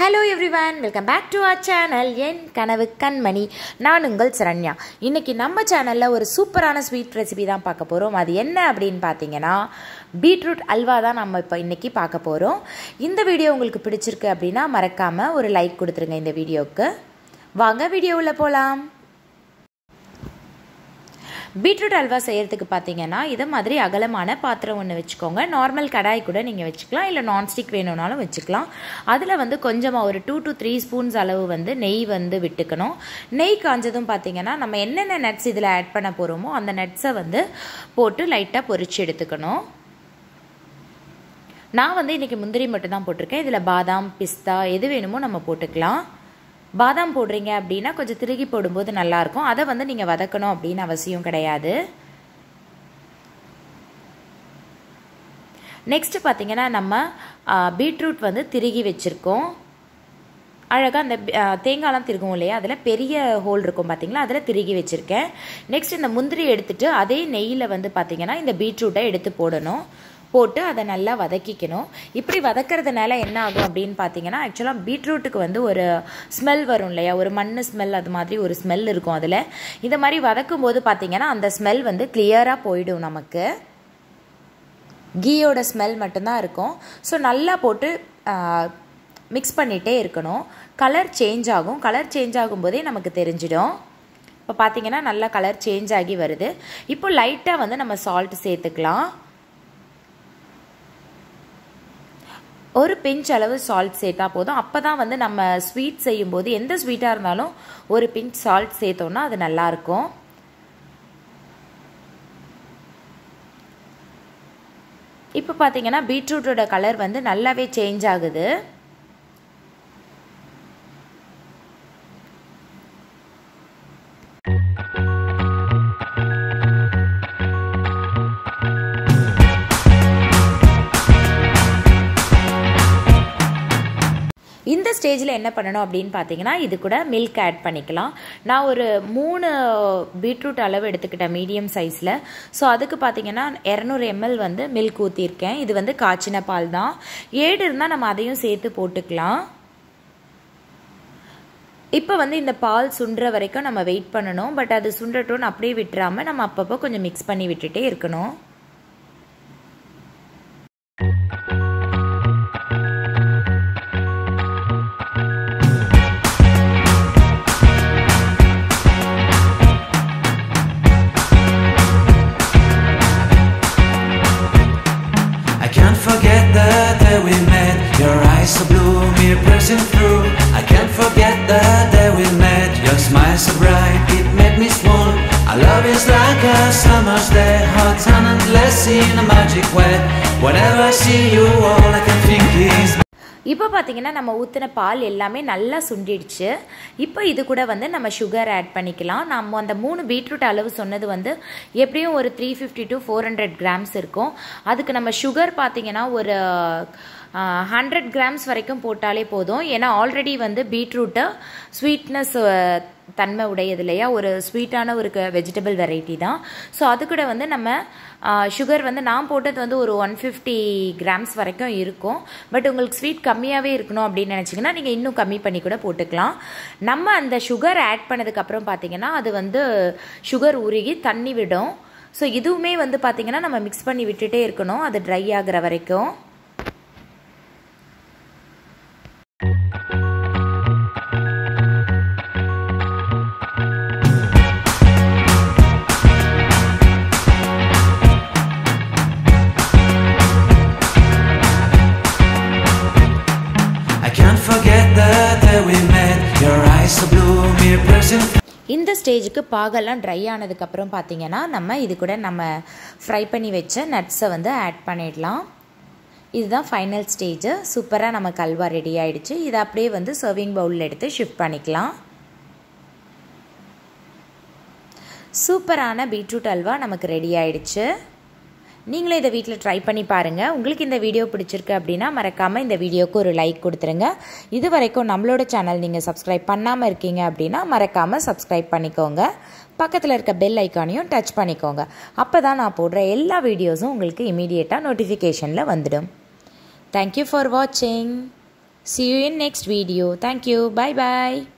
hello everyone welcome back to our channel என் கனவு கண்மணி நான் உங்கள் சரண்யா இன்றைக்கி நம்ம சேனலில் ஒரு சூப்பரான ஸ்வீட் ரெசிபி தான் பார்க்க போகிறோம் அது என்ன அப்படின்னு பார்த்தீங்கன்னா பீட்ரூட் அல்வா தான் நம்ம இப்போ இன்றைக்கி பார்க்க போகிறோம் இந்த வீடியோ உங்களுக்கு பிடிச்சிருக்கு அப்படின்னா மறக்காமல் ஒரு லைக் கொடுத்துருங்க இந்த வீடியோவுக்கு வாங்க வீடியோவில் போகலாம் பீட்ரூட் அல்வா செய்கிறதுக்கு பார்த்தீங்கன்னா இதை மாதிரி அகலமான பாத்திரம் ஒன்று வச்சுக்கோங்க நார்மல் கடாய் கூட நீங்கள் வச்சுக்கலாம் இல்லை நான்ஸ்டிக் வேணும்னாலும் வச்சுக்கலாம் அதில் வந்து கொஞ்சமாக ஒரு டூ டு த்ரீ ஸ்பூன்ஸ் அளவு வந்து நெய் வந்து விட்டுக்கணும் நெய் காஞ்சதும் பார்த்தீங்கன்னா நம்ம என்னென்ன நட்ஸ் இதில் ஆட் பண்ண போகிறோமோ அந்த நட்ஸை வந்து போட்டு லைட்டாக பொரிச்சு எடுத்துக்கணும் நான் வந்து இன்றைக்கி முந்திரி மட்டும் தான் போட்டிருக்கேன் இதில் பாதாம் பிஸ்தா எது வேணுமோ நம்ம போட்டுக்கலாம் பாதாம் போடுறீங்க அப்படின்னா கொஞ்சம் திருகி போடும்போது நல்லாயிருக்கும் அதை வந்து நீங்கள் வதக்கணும் அப்படின்னு அவசியம் கிடையாது நெக்ஸ்ட்டு பார்த்தீங்கன்னா நம்ம பீட்ரூட் வந்து திருகி வச்சுருக்கோம் அழகாக அந்த தேங்காய்லாம் திருகும் இல்லையா அதில் பெரிய ஹோல் இருக்கும் பார்த்தீங்களா அதில் திருகி வச்சுருக்கேன் நெக்ஸ்ட் இந்த முந்திரி எடுத்துகிட்டு அதே நெய்யில் வந்து பார்த்தீங்கன்னா இந்த பீட்ரூட்டை எடுத்து போடணும் போட்டு அதை நல்லா வதக்கிக்கணும் இப்படி வதக்கிறதுனால என்ன ஆகும் அப்படின்னு பார்த்தீங்கன்னா ஆக்சுவலாக பீட்ரூட்டுக்கு வந்து ஒரு ஸ்மெல் வரும் இல்லையா ஒரு மண் ஸ்மெல் அது மாதிரி ஒரு ஸ்மெல் இருக்கும் அதில் இந்த மாதிரி வதக்கும் போது பார்த்தீங்கன்னா அந்த ஸ்மெல் வந்து கிளியராக போயிடும் நமக்கு கீயோட ஸ்மெல் மட்டும்தான் இருக்கும் ஸோ நல்லா போட்டு மிக்ஸ் பண்ணிகிட்டே இருக்கணும் கலர் சேஞ்ச் ஆகும் கலர் சேஞ்ச் ஆகும்போதே நமக்கு தெரிஞ்சிடும் இப்போ பார்த்தீங்கன்னா நல்லா கலர் சேஞ்ச் ஆகி வருது இப்போ லைட்டாக வந்து நம்ம சால்ட் சேர்த்துக்கலாம் ஒரு பிஞ்ச் அளவு சால்ட் சேர்த்தா போதும் அப்போ தான் வந்து நம்ம ஸ்வீட் செய்யும்போது எந்த ஸ்வீட்டாக இருந்தாலும் ஒரு பிஞ்ச் சால்ட் சேர்த்தோன்னா அது நல்லாயிருக்கும் இப்போ பார்த்தீங்கன்னா பீட்ரூட்டோட கலர் வந்து நல்லாவே சேஞ்ச் ஆகுது இந்த ஸ்டேஜில் என்ன பண்ணணும் அப்படின்னு பார்த்தீங்கன்னா இது கூட மில்க் ஆட் பண்ணிக்கலாம் நான் ஒரு மூணு பீட்ரூட் அளவு எடுத்துக்கிட்டேன் மீடியம் சைஸில் ஸோ அதுக்கு பார்த்தீங்கன்னா இரநூறு எம்எல் வந்து மில்க் ஊற்றிருக்கேன் இது வந்து காய்ச்சின பால் தான் ஏடு இருந்தால் நம்ம அதையும் சேர்த்து போட்டுக்கலாம் இப்போ வந்து இந்த பால் சுண்டுற வரைக்கும் நம்ம வெயிட் பண்ணணும் பட் அது சுண்டட்டோன்னு அப்படியே விட்டுறாமல் நம்ம அப்பப்போ கொஞ்சம் மிக்ஸ் பண்ணி விட்டுட்டே இருக்கணும் can't forget the day we met Your eyes so blue, me piercing through I can't forget the day we met Your smile so bright, it made me swoon Our love is like a summer's day Hot and endless in a magic way Whenever I see you, all I can think is இப்போ பார்த்தீங்கன்னா நம்ம ஊற்றின பால் எல்லாமே நல்லா சுண்டிடுச்சு இப்போ இது கூட வந்து நம்ம சுகர் ஆட் பண்ணிக்கலாம் நம்ம அந்த மூணு பீட்ரூட் அளவு சொன்னது வந்து எப்படியும் ஒரு three fifty to four hundred grams இருக்கும் அதுக்கு நம்ம சுகர் பார்த்தீங்கன்னா ஒரு ஹண்ட்ரட் கிராம்ஸ் வரைக்கும் போட்டாலே போதும் ஏன்னா ஆல்ரெடி வந்து பீட்ரூட்டை ஸ்வீட்னஸ் தன்மை உடையது இல்லையா ஒரு ஸ்வீட்டான ஒரு வெஜிடபிள் வெரைட்டி தான் ஸோ அது கூட வந்து நம்ம சுகர் வந்து நான் போட்டது வந்து ஒரு ஒன் ஃபிஃப்டி கிராம்ஸ் வரைக்கும் இருக்கும் பட் உங்களுக்கு ஸ்வீட் கம்மியாகவே இருக்கணும் அப்படின்னு நினச்சிங்கன்னா நீங்கள் இன்னும் கம்மி பண்ணி கூட போட்டுக்கலாம் நம்ம அந்த சுகர் ஆட் பண்ணதுக்கப்புறம் பார்த்தீங்கன்னா அது வந்து சுகர் உருகி தண்ணி விடும் ஸோ இதுவுமே வந்து பார்த்திங்கன்னா நம்ம மிக்ஸ் பண்ணி விட்டுட்டே இருக்கணும் அது ட்ரை ஆகிற வரைக்கும் I can't forget the day we met Your eyes so blue, me piercing இந்த ஸ்டேஜுக்கு பாகெல்லாம் ட்ரை ஆனதுக்கப்புறம் பார்த்தீங்கன்னா நம்ம இது கூட நம்ம ஃப்ரை பண்ணி வச்ச நட்ஸை வந்து ஆட் பண்ணிடலாம் இதுதான் ஃபைனல் ஸ்டேஜு சூப்பராக நமக்கு அல்வா ரெடி ஆகிடுச்சு இதை அப்படியே வந்து சர்விங் பவுலில் எடுத்து ஷிஃப்ட் பண்ணிக்கலாம் சூப்பரான பீட்ரூட் அல்வா நமக்கு ரெடி ஆகிடுச்சு நீங்களும் இதை வீட்டில் ட்ரை பண்ணி பாருங்கள் உங்களுக்கு இந்த வீடியோ பிடிச்சிருக்கு அப்படின்னா மறக்காமல் இந்த வீடியோக்கு ஒரு லைக் கொடுத்துருங்க இது வரைக்கும் நம்மளோட சேனல் நீங்கள் சப்ஸ்கிரைப் பண்ணாமல் இருக்கீங்க அப்படின்னா மறக்காமல் சப்ஸ்கிரைப் பண்ணிக்கோங்க பக்கத்தில் இருக்க பெல் ஐக்கானையும் டச் பண்ணிக்கோங்க அப்போ தான் நான் போடுற எல்லா வீடியோஸும் உங்களுக்கு இமீடியட்டாக நோட்டிஃபிகேஷனில் வந்துடும் தேங்க்யூ ஃபார் வாட்சிங் see you in next video thank you bye bye